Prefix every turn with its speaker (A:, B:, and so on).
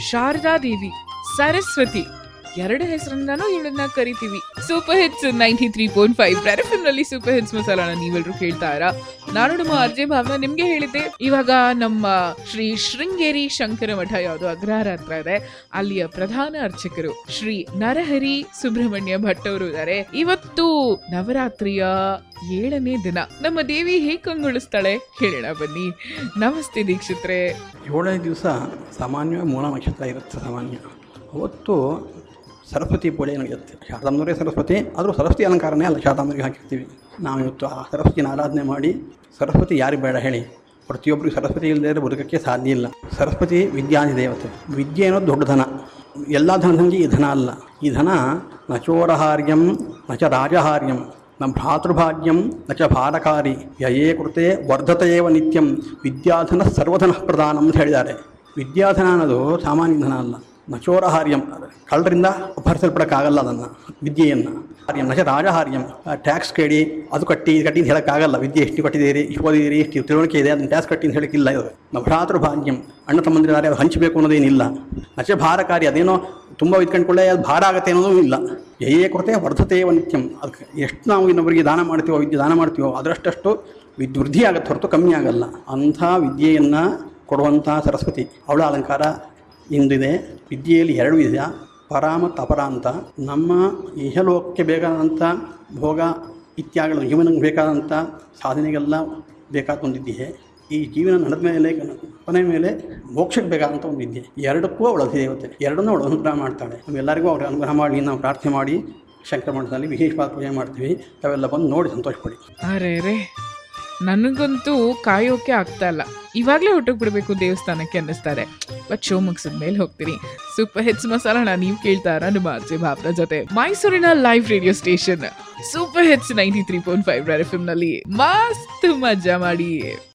A: ಶಾರದಾ ದೇವಿ ಸರಸ್ವತಿ ಎರಡು ಹೆಸರಿಂದಾನು ಇವಳನ್ನ ಕರಿತೀವಿ super hits ninety three point five ಪ್ಯಾರಫಿಮ್ ನಲ್ಲಿ ಸೂಪರ್ ಹಿಟ್ಸ್ ಮಸಾಲಾನ ನೀವೆಲ್ಲರೂ ಕೇಳ್ತಾ ಇರ ನಾನು ನಮ್ಮ ಅರ್ಜೆ ಭಾವನ ನಿಮ್ಗೆ ಹೇಳಿದ್ದೆ ಇವಾಗ ನಮ್ಮ ಶ್ರೀ ಶೃಂಗೇರಿ ಶಂಕರ ಮಠ ಯಾವುದು ಅಗ್ರಹಾರ ಹತ್ರ ಇದೆ ಅಲ್ಲಿಯ ಪ್ರಧಾನ ಅರ್ಚಕರು ಶ್ರೀ ನರಹರಿ ಸುಬ್ರಹ್ಮಣ್ಯ ಭಟ್ ಅವರು ಇದ್ದಾರೆ ಇವತ್ತು ನವರಾತ್ರಿಯ ಏಳನೇ ದಿನ ನಮ್ಮ ದೇವಿ ಹೇಗ್ ಕಂಗೊಳಿಸ್ತಾಳೆ ಕೇಳೋಣ ಬನ್ನಿ ನಮಸ್ತೆ ದೀಕ್ಷಿತ್ರೆ
B: ಏಳನೇ ದಿವಸ ಸಾಮಾನ್ಯ ಮೂಲ ನಕ್ಷತ್ರ ಇರುತ್ತೆ ಸಾಮಾನ್ಯ ಅವತ್ತು ಸರಸ್ವತಿ ಪೂಜೆ ನಡೆಯುತ್ತೆ ಶಾರದಾಂಬರೇ ಸರಸ್ವತಿ ಆದರೂ ಸರಸ್ವತಿ ಅಲಂಕಾರನೇ ಅಲ್ಲ ಶಾರದಾಂಬರಿಗೆ ಹಾಕಿರ್ತೀವಿ ನಾವು ಇವತ್ತು ಆ ಸರಸ್ವತಿನ ಆರಾಧನೆ ಮಾಡಿ ಸರಸ್ವತಿ ಯಾರಿಗೆ ಬೇಡ ಹೇಳಿ ಪ್ರತಿಯೊಬ್ಬರಿಗೂ ಸರಸ್ವತಿ ಇಲ್ಲದೆ ಇದ್ರೆ ಬದುಕಕ್ಕೆ ಸಾಧ್ಯ ಇಲ್ಲ ಸರಸ್ವತಿ ವಿದ್ಯಾದಿ ದೇವತೆ ವಿದ್ಯೆ ಅನ್ನೋದು ದೊಡ್ಡ ಧನ ಎಲ್ಲ ಧನದಂಗೆ ಈ ಧನ ಅಲ್ಲ ಈ ಧನ ನ ಚೋರಹಾರ್ಯಂ ನ ಚ ರಾಜಹಾರ್ಯಂ ನ ಭ್ರಾತೃಭಾಗ್ಯಂ ನ ಚ ಭಾರಕಾರಿ ಯಯೇ ಕೃತೆ ವರ್ಧತೆಯೇವ ನಿತ್ಯಂ ವಿದ್ಯಾಧನ ಸರ್ವಧನ ಪ್ರಧಾನ ಅಂತ ಹೇಳಿದ್ದಾರೆ ವಿದ್ಯಾಧನ ಅನ್ನೋದು ಸಾಮಾನ್ಯ ಧನ ಅಲ್ಲ ನಚೋರಹಾರ್ಯಂ ಕಳ್ಳರಿಂದ ಅಪಹರಿಸಲ್ಪಡೋಕ್ಕಾಗಲ್ಲ ಅದನ್ನು ವಿದ್ಯೆಯನ್ನು ಹಾರ್ಯಂ ನಚ ರಾಜಹಾರ್ಯಂ ಟ್ಯಾಕ್ಸ್ ಕೇಳಿ ಅದು ಕಟ್ಟಿ ಇದು ಕಟ್ಟಿ ಅಂತ ಹೇಳೋಕ್ಕಾಗಲ್ಲ ವಿದ್ಯೆ ಎಷ್ಟು ಕಟ್ಟಿದ್ದೀರಿ ಇಷ್ಟು ಓದಿದ್ದೀರಿ ಇಷ್ಟು ತಿಳುವಳಿಕೆ ಇದೆ ಅದನ್ನು ಟ್ಯಾಕ್ಸ್ ಕಟ್ಟಿ ಅಂತ ಹೇಳೋಕ್ಕಿಲ್ಲ ಇದು ನಭ್ರಾತೃ ಭಾಗ್ಯಂ ಅಣ್ಣ ತಮ್ಮಂದಿರಾರೆ ಅದು ಹಂಚಬೇಕು ಅನ್ನೋದೇನಿಲ್ಲ ನಚ ಭಾರಕಾರಿ ಅದೇನೋ ತುಂಬ ಇದ್ಕೊಂಡ್ಕೊಳ್ಳೆ ಅದು ಭಾರ ಆಗುತ್ತೆ ಅನ್ನೋದು ಇಲ್ಲ ಯೇ ಕೊರತೆ ವರ್ಧತೆಯವ ನಿತ್ಯಂ ಅದಕ್ಕೆ ಎಷ್ಟು ನಾವು ಇನ್ನೊಬ್ಬರಿಗೆ ದಾನ ಮಾಡ್ತೀವೋ ವಿದ್ಯೆ ದಾನ ಮಾಡ್ತೀವೋ ಅದರಷ್ಟಷ್ಟು ವಿದ್ ವೃದ್ಧಿ ಆಗುತ್ತೆ ಹೊರತು ಕಮ್ಮಿ ಆಗಲ್ಲ ಅಂಥ ವಿದ್ಯೆಯನ್ನು ಕೊಡುವಂಥ ಸರಸ್ವತಿ ಅವಳ ಅಲಂಕಾರ ಇಂದಿದೆ ವಿದ್ಯೆಯಲ್ಲಿ ಎರಡು ವಿಧ ಪರ ಮತ್ತು ಅಪರ ಅಂತ ನಮ್ಮ ಇಹಲೋಕಕ್ಕೆ ಬೇಕಾದಂಥ ಭೋಗ ಇತ್ಯಾಗಲು ಜೀವನಕ್ಕೆ ಬೇಕಾದಂಥ ಸಾಧನೆಗೆಲ್ಲ ಬೇಕಾದ ಒಂದು ವಿದ್ಯೆ ಈ ಜೀವನ ನಡೆದ ಮೇಲೆ ಕೊನೆ ಮೇಲೆ ಮೋಕ್ಷಕ್ಕೆ ಬೇಕಾದಂಥ ಒಂದು ವಿದ್ಯೆ ಎರಡಕ್ಕೂ ಅವಳ ದೇವತೆ ಎರಡನ್ನೂ ಅವಳು ಅನುಗ್ರಹ ಮಾಡ್ತಾಳೆ ನಾವೆಲ್ಲರಿಗೂ ಅವ್ರ ಅನುಗ್ರಹ ಮಾಡಿ ನಾವು ಪ್ರಾರ್ಥನೆ ಮಾಡಿ ಶಂಕರ ಮಠದಲ್ಲಿ ವಿಶೇಷವಾದ ಪೂಜೆ ಮಾಡ್ತೀವಿ ತಾವೆಲ್ಲ ಬಂದು ನೋಡಿ ಸಂತೋಷಪಡಿ
A: ಅರೆ ರೇ ನನಗಂತೂ ಕಾಯೋಕೆ ಆಗ್ತಾ ಇಲ್ಲ ಇವಾಗಲೇ ಹೊಟ್ಟೋಗಿ ಬಿಡಬೇಕು ದೇವಸ್ಥಾನಕ್ಕೆ ಅನ್ನಿಸ್ತಾರೆ ಬಟ್ ಶೋ ಮುಗಿಸಿದ ಮೇಲೆ ಹೋಗ್ತೀನಿ ಸೂಪರ್ ಹಿಟ್ಸ್ ಮಸಾಲಾನ ನೀವು ಕೇಳ್ತಾರ ನಮ್ಮ ಅಜ್ಜಿ ಭಾವನ ಜೊತೆ ಮೈಸೂರಿನ live radio station super hits ninety three point five F ನಲ್ಲಿ ಮಸ್ತ್ ಮಜಾ ಮಾಡಿ